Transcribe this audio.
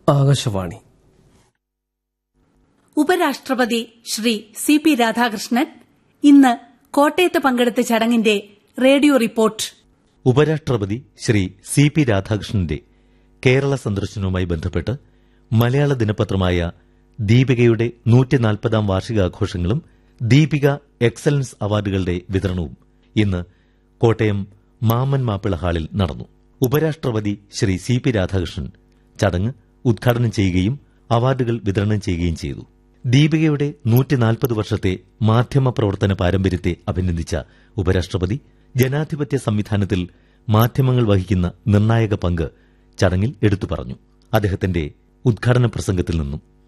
ആകാശവാണി ഉപരാഷ്ട്രപതി Shri C P Radhakrishnan ഇന്ന് കോട്ടയത്ത് പങ്കെടുത്ത ചടങ്ങിന്റെ റേഡിയോ റിപ്പോർട്ട് ഉപരാഷ്ട്രപതി ശ്രീ സി പി രാധാകൃഷ്ണന്റെ കേരള സന്ദർശനവുമായി ബന്ധപ്പെട്ട് മലയാള ദിനപത്രമായ ദീപികയുടെ നൂറ്റിനാൽപ്പതാം വാർഷികാഘോഷങ്ങളും ദീപിക എക്സലൻസ് അവാർഡുകളുടെ വിതരണവും ഇന്ന് കോട്ടയം മാമൻ മാപ്പിള ഹാളിൽ നടന്നു ഉപരാഷ്ട്രപതി ശ്രീ സി പി രാധാകൃഷ്ണൻ ചടങ്ങ് ഉദ്ഘാടനം ചെയ്യുകയും അവാർഡുകൾ വിതരണം ചെയ്യുകയും ചെയ്തു ദീപികയുടെ നൂറ്റിനാൽപ്പത് വർഷത്തെ മാധ്യമ പ്രവർത്തന പാരമ്പര്യത്തെ അഭിനന്ദിച്ച ഉപരാഷ്ട്രപതി ജനാധിപത്യ സംവിധാനത്തിൽ മാധ്യമങ്ങൾ വഹിക്കുന്ന നിർണായക പങ്ക് ചടങ്ങിൽ എടുത്തു പറഞ്ഞു അദ്ദേഹത്തിന്റെ ഉദ്ഘാടന പ്രസംഗത്തിൽ നിന്നും